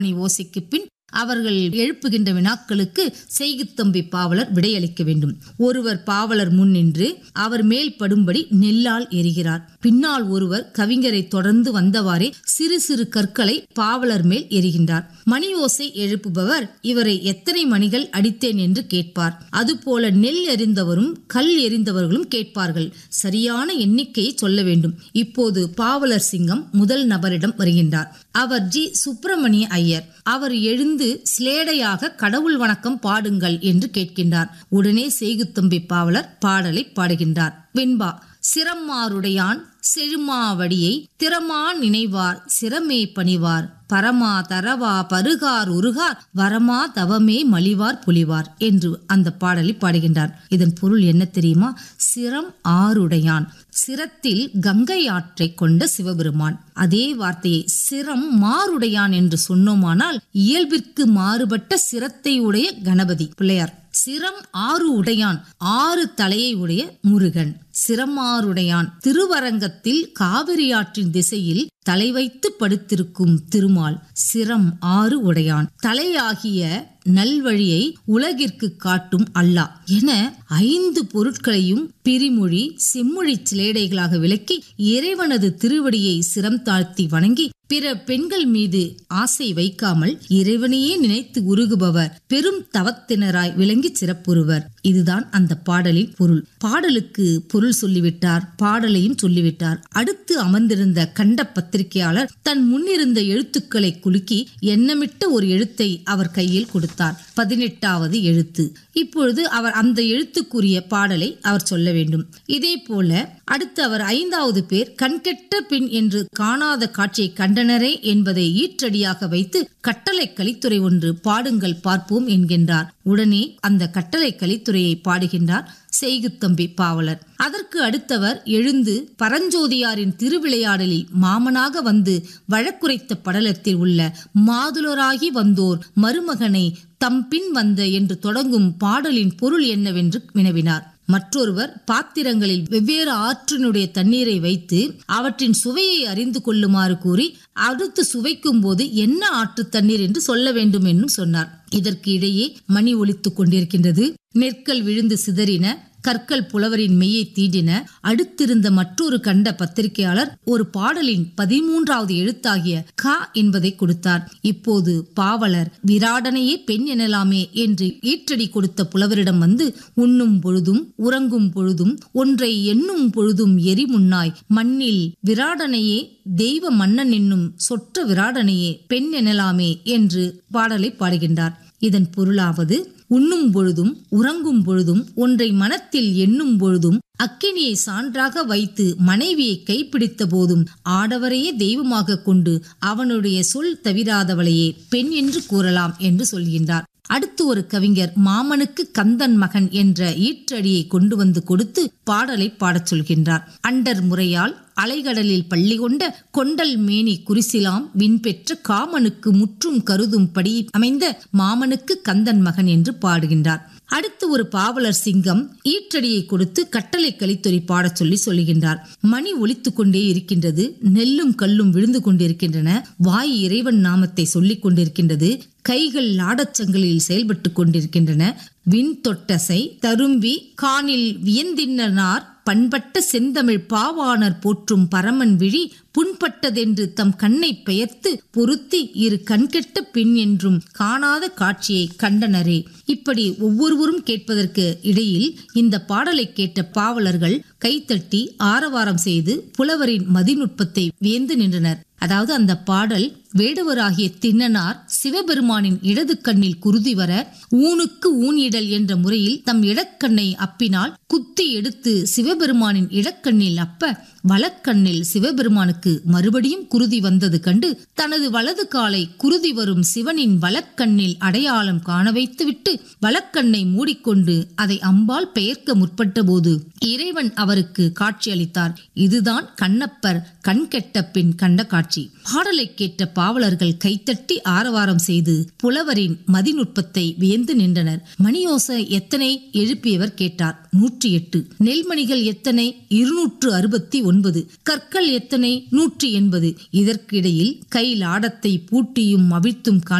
மணி ஓசைக்கு பின் அவர்கள் எழுப்புகின்ற வினாக்களுக்கு செய்குத்தம்பி பாவலர் விடையளிக்க வேண்டும் ஒருவர் பாவலர் முன் நின்று அவர் மேல் படும்படி நெல்லால் எரிகிறார் பின்னால் ஒருவர் கவிஞரை தொடர்ந்து வந்தவாறே சிறு சிறு கற்களை பாவலர் மேல் எரிகின்றார் மணி ஓசை எழுப்புபவர் இவரை எத்தனை மணிகள் அடித்தேன் என்று கேட்பார் அதுபோல நெல் எறிந்தவரும் கல் எறிந்தவர்களும் கேட்பார்கள் சரியான எண்ணிக்கையை சொல்ல வேண்டும் இப்போது பாவலர் சிங்கம் முதல் நபரிடம் வருகின்றார் அவர் ஜி சுப்பிரமணிய ஐயர் அவர் எழுந்து சிலேடையாக கடவுள் வணக்கம் பாடுங்கள் என்று கேட்கின்றார் உடனே செய்குத்தம்பி பாவலர் பாடலை பாடுகின்றார் வெண்பா சிரம்மாருடையான் செழுமாவடியை திறமா நினைவார் சிரமே பணிவார் பரமா தரவா பருகார் உருகார் வரமா தவமே மலிவார் புலிவார் என்று அந்த பாடலை பாடுகின்றார் இதன் பொருள் என்ன தெரியுமா சிரம் ஆருடையான் சிரத்தில் கங்கை ஆற்றை கொண்ட சிவபெருமான் அதே வார்த்தையை சிரம் மாருடையான் என்று சொன்னோமானால் இயல்பிற்கு மாறுபட்ட சிரத்தை உடைய கணபதி பிள்ளையார் சிரம் ஆறு உடையான் ஆறு தலையை உடைய முருகன் சிரமாருடையான் திருவரங்கத்தில் காவிரி ஆற்றின் திசையில் தலை வைத்து படுத்திருக்கும் திருமால் சிரம் ஆறு உடையான் தலையாகிய நல்வழியை உலகிற்கு காட்டும் அல்லாஹ் என ஐந்து பொருட்களையும் பிரிமொழி செம்மொழி சிலேடைகளாக விளக்கி இறைவனது திருவடியை சிரம் தாழ்த்தி வணங்கி பிற பெண்கள் மீது ஆசை வைக்காமல் இறைவனையே நினைத்து உருகுபவர் பெரும் தவத்தினராய் விளங்கி சிறப்புறுவர் இதுதான் அந்த பாடலின் பொருள் பாடலுக்கு பொருள் சொல்லிவிட்டார் பாடலையும் சொல்லிவிட்டார் அடுத்து அமர்ந்திருந்த கண்ட பத்திரிகையாளர் தன் முன்னிருந்த எழுத்துக்களை குலுக்கி எண்ணமிட்ட ஒரு எழுத்தை அவர் கையில் கொடுத்தார் பதினெட்டாவது எழுத்து இப்பொழுது அவர் அந்த எழுத்துக்குரிய பாடலை அவர் சொல்ல வேண்டும் இதே போல அடுத்து அவர் ஐந்தாவது பேர் கண்கெட்ட பின் என்று காணாத காட்சியை கண்டனரே என்பதை ஈற்றடியாக வைத்து கட்டளை கலித்துறை ஒன்று பாடுங்கள் பார்ப்போம் என்கின்றார் உடனே அந்த கட்டளை கலித்துறையை பாடுகின்றார் செய்குத்தம்பி பாவலர் அதற்கு அடுத்தவர் எழுந்து பரஞ்சோதியாரின் திருவிளையாடலில் மாமனாக வந்து வழக்குரைத்த படலத்தில் உள்ள மாதுளராகி வந்தோர் மருமகனை தம் பின் வந்த என்று தொடங்கும் பாடலின் பொருள் என்னவென்று வினவினார் மற்றொருவர் பாத்திரங்களில் வெவ்வேறு ஆற்றினுடைய தண்ணீரை வைத்து அவற்றின் சுவையை அறிந்து கொள்ளுமாறு கூறி அடுத்து சுவைக்கும் போது என்ன ஆற்று தண்ணீர் என்று சொல்ல வேண்டும் என்றும் சொன்னார் இதற்கு இடையே மணி ஒலித்துக் கொண்டிருக்கின்றது நெற்கள் விழுந்து சிதறின கற்கள் புலவரின் மெய்யை தீண்டின அடுத்திருந்த மற்றொரு கண்ட பத்திரிகையாளர் ஒரு பாடலின் பதிமூன்றாவது எழுத்தாகிய கா என்பதை கொடுத்தார் இப்போது பாவலர் விராடனையே பெண் எனலாமே என்று ஈற்றடி கொடுத்த புலவரிடம் வந்து உண்ணும் பொழுதும் உறங்கும் பொழுதும் ஒன்றை எண்ணும் பொழுதும் எரிமுன்னாய் மண்ணில் விராடனையே தெய்வ மன்னன் என்னும் சொற்ற விராடனையே பெண் எனலாமே என்று பாடலை பாடுகின்றார் இதன் பொருளாவது உண்ணும் பொழுதும் உறங்கும் பொழுதும் ஒன்றை மனத்தில் எண்ணும் பொழுதும் அக்கினியை சான்றாக வைத்து மனைவியை கைப்பிடித்த போதும் ஆடவரையே தெய்வமாக கொண்டு அவனுடைய சொல் தவிராதவளையே பெண் என்று கூறலாம் என்று சொல்கின்றார் அடுத்து ஒரு கவிஞர் மாமனுக்கு கந்தன் மகன் என்ற ஈற்றடியை கொண்டு வந்து கொடுத்து பாடலை பாடச் சொல்கின்றார் அண்டர் முறையால் அலைகடலில் பள்ளி கொண்ட கொண்டல் மேனி குறிசிலாம் விண்பெற்ற காமனுக்கு முற்றும் கருதும் படி அமைந்த மாமனுக்கு கந்தன் மகன் என்று பாடுகின்றார் அடுத்து ஒரு பாவலர் சிங்கம் ஈற்றடியை கொடுத்து கட்டளை கலித்துறை பாடச் சொல்லி சொல்லுகின்றார் மணி ஒலித்துக் கொண்டே இருக்கின்றது நெல்லும் கல்லும் விழுந்து கொண்டிருக்கின்றன வாய் இறைவன் நாமத்தை சொல்லிக் கொண்டிருக்கின்றது கைகள் லாடச்சங்களில் செயல்பட்டு கொண்டிருக்கின்றன விண் தொட்டசை தரும்பி காணில் வியந்தின்னனார் பண்பட்ட செந்தமிழ் பாவாணர் போற்றும் பரமன் விழி புண்பட்டதென்று தம் கண்ணை பெயர்த்து பொருத்தி இரு கண்கெட்ட பின் என்றும் காணாத காட்சியை கண்டனரே இப்படி ஒவ்வொருவரும் கேட்பதற்கு இடையில் இந்த பாடலை கேட்ட பாவலர்கள் கைத்தட்டி ஆரவாரம் செய்து புலவரின் மதிநுட்பத்தை வியந்து நின்றனர் அதாவது அந்த பாடல் வேடுவராகிய திண்ணனார் சிவபெருமானின் இடது கண்ணில் குருதி வர ஊனுக்கு ஊன் இடல் என்ற முறையில் தம் இடக்கண்ணை அப்பினால் குத்தி எடுத்து சிவபெருமானின் இடக்கண்ணில் அப்ப வலக்கண்ணில் சிவபெருமானுக்கு மறுபடியும் குருதி வந்தது கண்டு தனது வலது காலை குருதி வரும் சிவனின் வலக்கண்ணில் அடையாளம் காண வைத்துவிட்டு வலக்கண்ணை மூடிக்கொண்டு அதை அம்பால் பெயர்க்க முற்பட்ட போது இறைவன் அவருக்கு காட்சியளித்தார் இதுதான் கண்ணப்பர் கண் கெட்ட பின் கண்ட காட்சி பாடலை கேட்ட பாவலர்கள் கைத்தட்டி ஆரவாரம் செய்து புலவரின் மதிநுட்பத்தை வியந்து நின்றனர் மணியோசை எத்தனை எழுப்பியவர் கேட்டார் நூற்றி எட்டு நெல்மணிகள் எத்தனை இருநூற்று அறுபத்தி ஒன்பது கற்கள் எத்தனை நூற்றி எண்பது இதற்கிடையில் கைலாடத்தை பூட்டியும் அவிழ்த்தும்